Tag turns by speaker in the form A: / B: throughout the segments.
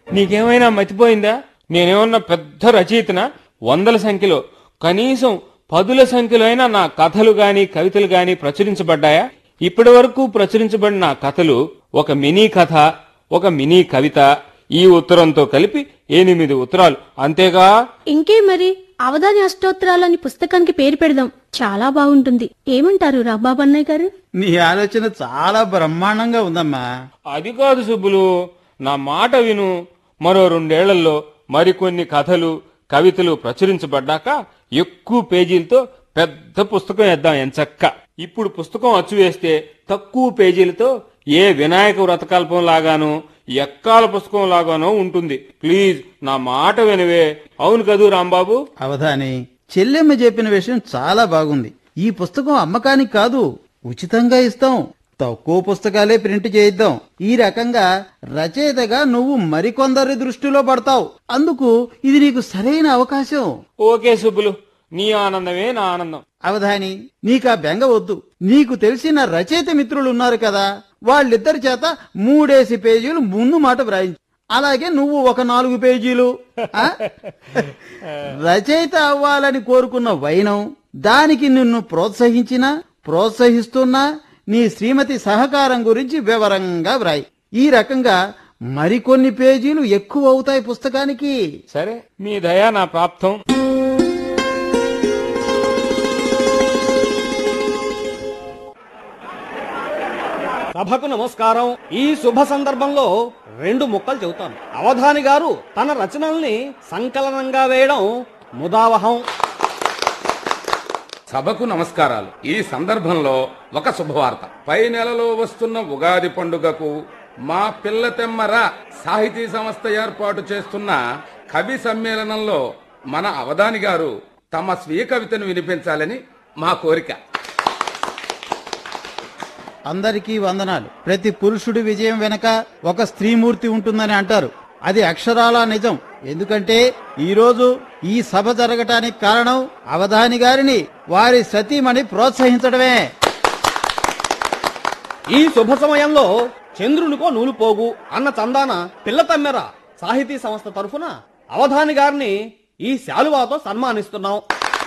A: నీకేమైనా మతిపోయిందా నేనేమన్నా పెద్ద రచయితనా వందల సంఖ్యలో కనీసం పదుల సంఖ్యలో అయినా నా కథలు గాని కవితలు గాని ప్రచురించబడ్డాయా ఇప్పటి వరకు ప్రచురించబడిన నా కథలు ఒక మినీ కథ ఒక మినీ కవిత ఈ ఉత్తరంతో కలిపి ఎనిమిది ఉత్తరాలు అంతేగా
B: ఇంకే మరి అవధాని అష్టోత్తరాలని పుస్తకానికి పేరు పెడదాం చాలా బాగుంటుంది ఏమంటారు రాబాబు అన్నయ్య గారు
C: నీ ఆలోచన చాలా బ్రహ్మాండంగా ఉందమ్మా
A: అది కాదు సుబ్బులు నా మాట విను మరో రెండేళ్లలో మరికొన్ని కథలు కవితలు ప్రచురించబడ్డాక ఎక్కువ పేజీలతో పెద్ద పుస్తకం వేద్దాం ఎంచక్క ఇప్పుడు పుస్తకం అచ్చు వేస్తే తక్కువ పేజీలతో ఏ వినాయక వ్రతకల్పం లాగానో ఎక్కాల పుస్తకం లాగానో ఉంటుంది ప్లీజ్ నా మాట వినవే అవును కదూ రాంబాబు
C: అవధాని చెల్లెమ్మ చెప్పిన విషయం చాలా బాగుంది ఈ పుస్తకం అమ్మకానికి కాదు ఉచితంగా ఇస్తాం తక్కువ పుస్తకాలే ప్రింట్ చేయిద్దాం ఈ రకంగా రచయితగా నువ్వు మరికొందరి దృష్టిలో పడతావు అందుకు ఇది నీకు సరైన అవకాశం
A: ఓకే సుబ్బులు నీ ఆనందమే నా ఆనందం
C: అవధాని నీకా బెంగ వద్దు నీకు తెలిసిన రచయిత మిత్రులు ఉన్నారు కదా వాళ్ళిద్దరి చేత మూడేసి పేజీలు ముందు మాట వ్రాయించు అలాగే నువ్వు ఒక నాలుగు పేజీలు ఆ? రచయిత అవ్వాలని కోరుకున్న వైనం దానికి నిన్ను ప్రోత్సహించినా ప్రోత్సహిస్తున్నా నీ శ్రీమతి సహకారం గురించి వివరంగా వ్రాయి ఈ రకంగా మరికొన్ని పేజీలు ఎక్కువ అవుతాయి పుస్తకానికి
A: సరే మీ దయా నా ప్రాప్తం
D: సభకు నమస్కారం ఈ శుభ సందర్భంలో రెండు ముక్కలు చెబుతాను అవధాని గారు తన రచనల్ని సంకలనంగా వేయడం ముదావహం
E: సభకు నమస్కారాలు ఈ సందర్భంలో ఒక శుభవార్త పై నెలలో వస్తున్న ఉగాది పండుగకు మా పిల్ల తెమ్మర సాహితీ సంస్థ ఏర్పాటు చేస్తున్న కవి సమ్మేళనంలో మన అవధాని గారు తమ స్వీయ కవితను వినిపించాలని మా కోరిక
C: అందరికీ వందనాలు ప్రతి పురుషుడి విజయం వెనక ఒక స్త్రీమూర్తి ఉంటుందని అంటారు అది అక్షరాలా నిజం ఎందుకంటే ఈ రోజు ఈ సభ జరగటానికి కారణం అవధాని గారిని వారి సతీమణి ప్రోత్సహించడమే
D: ఈ శుభ సమయంలో చంద్రునికో నూలు పోగు అన్న చందాన పిల్ల తమ్మెర సాహితీ సంస్థ తరఫున అవధాని గారిని ఈ శాలువాతో సన్మానిస్తున్నాం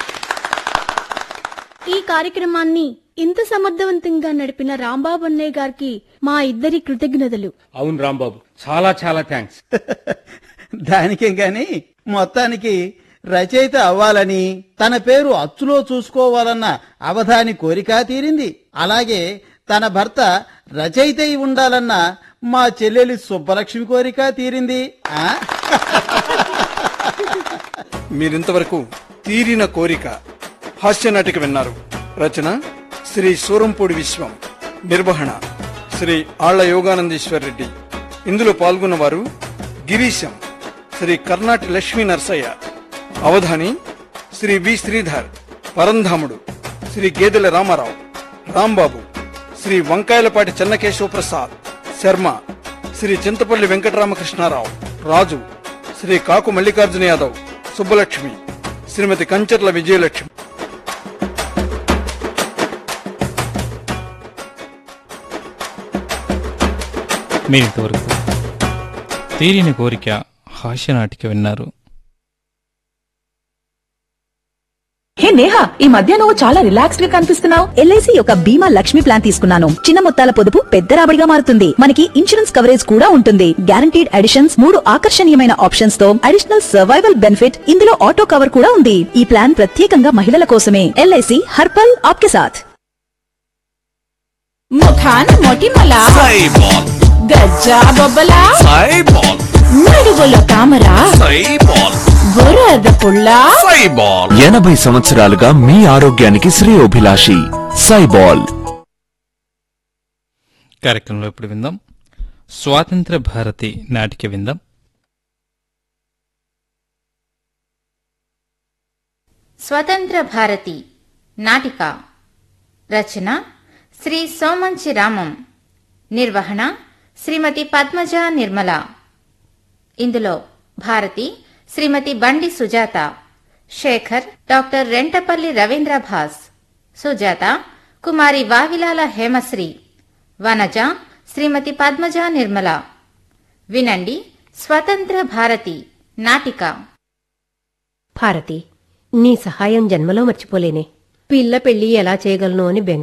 B: ఈ కార్యక్రమాన్ని ఇంత సమర్థవంతంగా నడిపిన రాంబాబు అన్నయ్య గారికి మా ఇద్దరి కృతజ్ఞతలు
A: అవును రాంబాబు చాలా చాలా థ్యాంక్స్
C: దానికేం గాని మొత్తానికి రచయిత అవ్వాలని తన పేరు అచ్చులో చూసుకోవాలన్న అవధాని కోరిక తీరింది అలాగే తన భర్త రచయిత అయి ఉండాలన్న మా చెల్లెలి సుబ్బలక్ష్మి కోరిక తీరింది ఆ
F: మీరింతవరకు తీరిన కోరిక హాస్య నాటిక విన్నారు రచన శ్రీ సూరంపూడి విశ్వం నిర్వహణ శ్రీ ఆళ్ల యోగానందీశ్వర్ రెడ్డి ఇందులో పాల్గొన్నవారు గిరీశం శ్రీ కర్ణాటి లక్ష్మీ నర్సయ్య అవధాని శ్రీ వి శ్రీధర్ పరంధాముడు శ్రీ గేదెల రామారావు రాంబాబు శ్రీ వంకాయలపాటి చెన్నకేశవ ప్రసాద్ శర్మ శ్రీ చింతపల్లి వెంకటరామకృష్ణారావు రాజు శ్రీ కాకు మల్లికార్జున యాదవ్ సుబ్బలక్ష్మి శ్రీమతి కంచర్ల విజయలక్ష్మి
G: మీరింతవరకు తీరిన కోరిక హాస్య నాటిక విన్నారు
H: హే నేహా ఈ మధ్య నువ్వు చాలా రిలాక్స్డ్ గా కనిపిస్తున్నావు ఎల్ఐసి యొక్క బీమా లక్ష్మి ప్లాన్ తీసుకున్నాను చిన్న మొత్తాల పొదుపు పెద్ద రాబడిగా మారుతుంది మనకి ఇన్సూరెన్స్ కవరేజ్ కూడా ఉంటుంది గ్యారంటీడ్ అడిషన్స్ మూడు ఆకర్షణీయమైన ఆప్షన్స్ తో అడిషనల్ సర్వైవల్ బెనిఫిట్ ఇందులో ఆటో కవర్ కూడా ఉంది ఈ ప్లాన్ ప్రత్యేకంగా మహిళల కోసమే ఎల్ఐసి హర్పల్ ఆప్కే సాథ్
I: ముఖాన్ మొటిమల గజ్జా బొబ్బల నడుగులో తామర బురద పుల్ల
J: ఎనభై సంవత్సరాలుగా మీ ఆరోగ్యానికి శ్రేయోభిలాషి సైబాల్
G: కార్యక్రమంలో ఇప్పుడు విందాం స్వాతంత్ర భారతి నాటిక విందాం
K: స్వతంత్ర భారతి నాటిక రచన శ్రీ సోమంచి రామం నిర్వహణ శ్రీమతి పద్మజ నిర్మల ఇందులో భారతి శ్రీమతి బండి సుజాత శేఖర్ డాక్టర్ రెంటపల్లి రవీంద్ర భాస్ సుజాత కుమారి వావిలాల హేమశ్రీ వనజ శ్రీమతి పద్మజ నిర్మల వినండి స్వతంత్ర భారతి నాటిక
L: భారతి నీ సహాయం జన్మలో మర్చిపోలేనే పిల్ల పెళ్లి ఎలా చేయగలను అని బెంగ